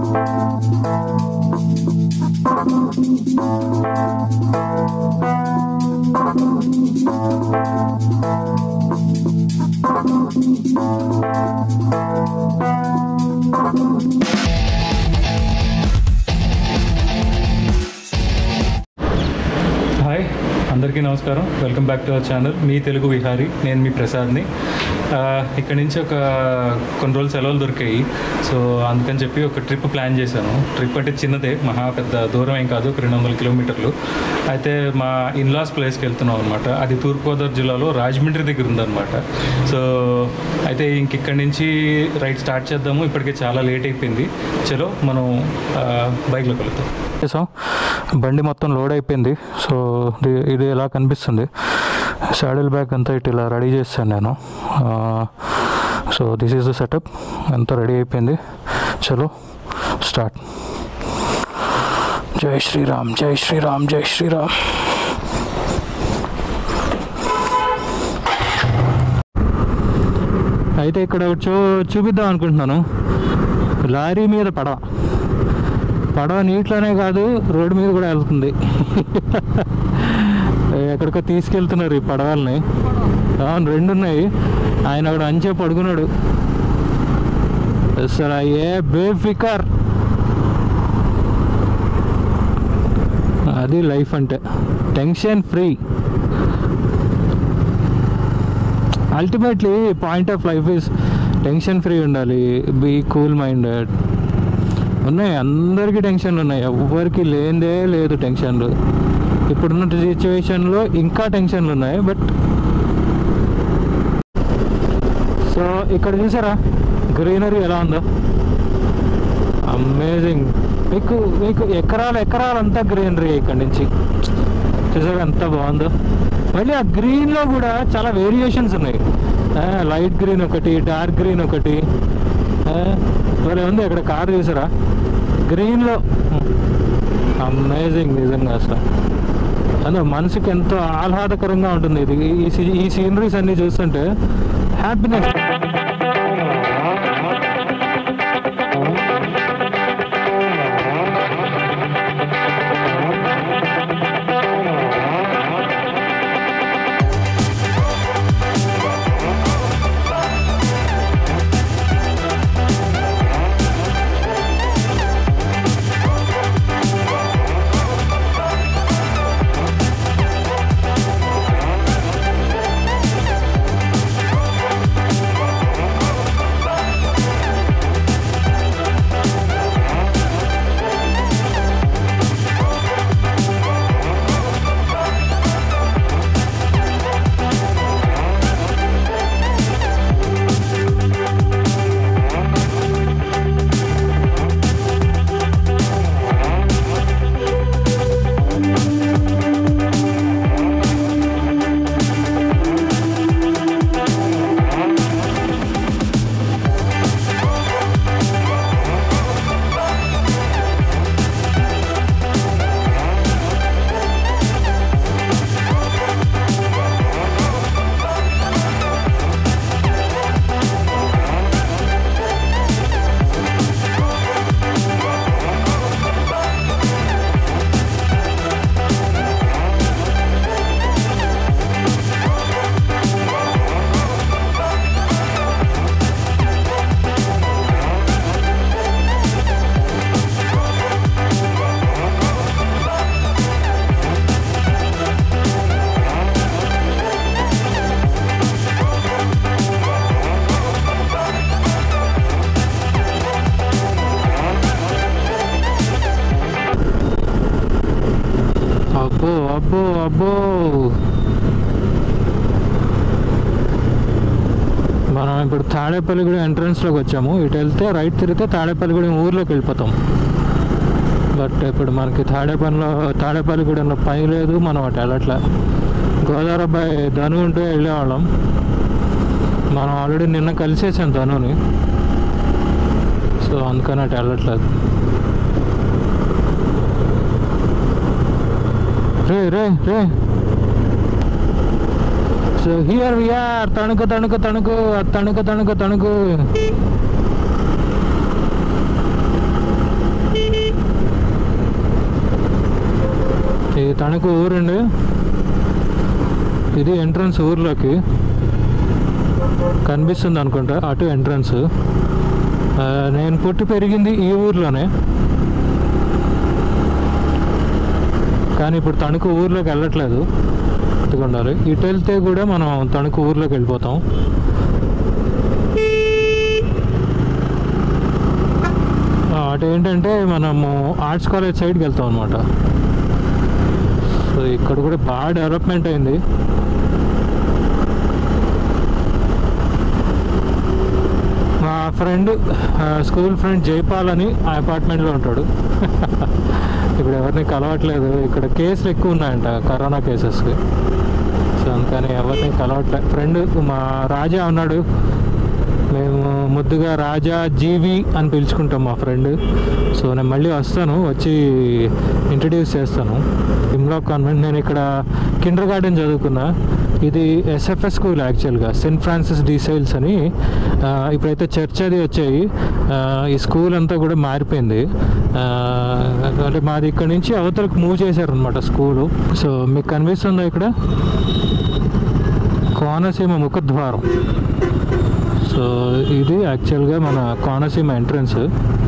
hi అందరికీ నమస్కారం welcome back to our channel మీ తెలుగు విహారీ నేను మీ ప్రసాద్ని ఆ, ఇక్కడి నుంచి ఒక కొన్ని రోజులు సెలవులు దొరికాయి సో అందుకని చెప్పి ఒక ట్రిప్ ప్లాన్ చేశాను ట్రిప్ అంటే చిన్నదే మహా పెద్ద దూరం ఏం కాదు ఒక రెండు వందల కిలోమీటర్లు అయితే మా ఇన్లాస్ ప్లేస్కి వెళ్తున్నాం అనమాట అది తూర్పుగోదావరి జిల్లాలో రాజమండ్రి దగ్గర ఉందన్నమాట సో అయితే ఇంక ఇక్కడి నుంచి రైట్ స్టార్ట్ చేద్దాము ఇప్పటికే చాలా లేట్ అయిపోయింది చలో మనం ఆ, బైక్లోకి వెళ్తాం చేసాం బండి మొత్తం లోడ్ అయిపోయింది సో ఇది ఇది ఎలా కనిపిస్తుంది సాడిల్ బ్యాగ్ అంతా ఇటు ఇలా రెడీ చేశాను నేను so this is the setup అంతా రెడీ అయిపోయింది చలో స్టార్ట్ జై శ్రీరామ్ జై శ్రీరామ్ జై శ్రీరామ్ అయితే ఇక్కడ చూ చూపిద్దాం అనుకుంటున్నాను లారీ మీద పడవ పడవ నీటిలోనే కాదు రోడ్డు మీద కూడా వెళ్తుంది ఎక్కడికో తీసుకెళ్తున్నారు ఈ పడవల్ని అవును రెండు ఉన్నాయి ఆయన అక్కడ అంచే పడుకున్నాడు అసలు ఏ బేఫికర్ అది లైఫ్ అంటే tension free ultimately point of life is tension free ఉండాలి బీ కూల్ మైండెడ్ ఉన్నాయి అందరికీ టెన్షన్లు ఉన్నాయి ఎవ్వరికి లేనిదే లేదు టెన్షన్లు ఇప్పుడున్న సిచ్యువేషన్లో ఇంకా టెన్షన్లు ఉన్నాయి బట్ సో ఇక్కడ చూసారా గ్రీనరీ ఎలా ఉందో అమేజింగ్ మీకు మీకు ఎకరాలు ఎకరాలంతా గ్రీనరీ ఇక్కడ నుంచి చూసారా ఎంత బాగుందో మళ్ళీ ఆ గ్రీన్లో కూడా చాలా వేరియేషన్స్ ఉన్నాయి లైట్ గ్రీన్ ఒకటి డార్క్ గ్రీన్ ఒకటి మరి ఉంది ఇక్కడ కార్ చూసారా గ్రీన్లో అమేజింగ్ నిజంగా అసలు అదే మనసుకి ఎంతో ఆహ్లాదకరంగా ఉంటుంది ఇది ఈ సీ- ఈ సీనరీస్ అన్ని చూస్తుంటే హ్యాపీనెస్ అబ్బో అబ్బో అబ్బో మనం ఇప్పుడు తాడేపల్లిగూడెం ఎంట్రన్స్లోకి వచ్చాము ఇటు వెళ్తే రైట్ తిరిగితే తాడేపల్లిగూడెం ఊర్లోకి వెళ్ళిపోతాం బట్ ఇప్పుడు మనకి తాడేపల్లిలో తాడేపల్లిగూడెంలో పని లేదు మనం అటు వెళ్ళట్లే గోదావరి అబ్బాయి ధను ఉంటే వెళ్ళేవాళ్ళం మనం ఆల్రెడీ నిన్న కలిసేసాం ధనుని సో అందుకని అటు వెళ్ళట్లేదు రే రే రే so here we are Tanuku Tanuku Tanuku Tanuku Tanuku Tanuku Tanuku ఊరండి ఇది ఎంట్రన్స్ ఊర్లోకి కనిపిస్తుంది అనుకుంటా అటు ఎంట్రన్స్ ఆ, నేను పుట్టి పెరిగింది ఈ ఊర్లోనే కానీ ఇప్పుడు తణుకు ఊర్లోకి వెళ్ళట్లేదు గుర్తుకుండాలి ఇటు వెళ్తే కూడా మనం తణుకు ఊర్లోకి వెళ్ళిపోతాం ఆ, అటు ఏంటంటే మనము ఆర్ట్స్ కాలేజ్ సైడ్కి వెళ్తాం అనమాట సో ఇక్కడ కూడా బాగా డెవలప్మెంట్ అయింది మా ఫ్రెండ్ స్కూల్ ఫ్రెండ్ జైపాల్ అని ఆ అపార్ట్మెంట్లో ఉంటాడు ఇప్పుడు ఎవరిని కలవట్లేదు ఇక్కడ కేసులు ఎక్కువ ఉన్నాయంట కరోనా కేసెస్కి సో అందుకని ఎవరిని కలవట్లేదు ఫ్రెండ్ మా రాజా ఉన్నాడు మేము ముద్దుగా రాజా జీవి అని పిలుచుకుంటాం మా ఫ్రెండ్ సో నేను మళ్ళీ వస్తాను వచ్చి ఇంట్రడ్యూస్ చేస్తాను ఇమ్లా కాన్వెంట్ నేను ఇక్కడ కిండర్ గార్డెన్ చదువుకున్నా ఇది ఎస్ఎఫ్ఎస్ స్కూల్ యాక్చువల్గా సెయింట్ ఫ్రాన్సిస్ డిసైల్స్ అని ఆ, ఇప్పుడైతే చర్చ్ అది వచ్చాయి ఆ, ఈ స్కూల్ అంతా కూడా మారిపోయింది ఆ, అంటే మాది ఇక్కడ నుంచి అవతలకు మూవ్ చేశారనమాట స్కూలు సో మీకు కనిపిస్తుందా ఇక్కడ కోనసీమ ముఖద్వారం సో ఇది యాక్చువల్గా మన కోనసీమ ఎంట్రన్స్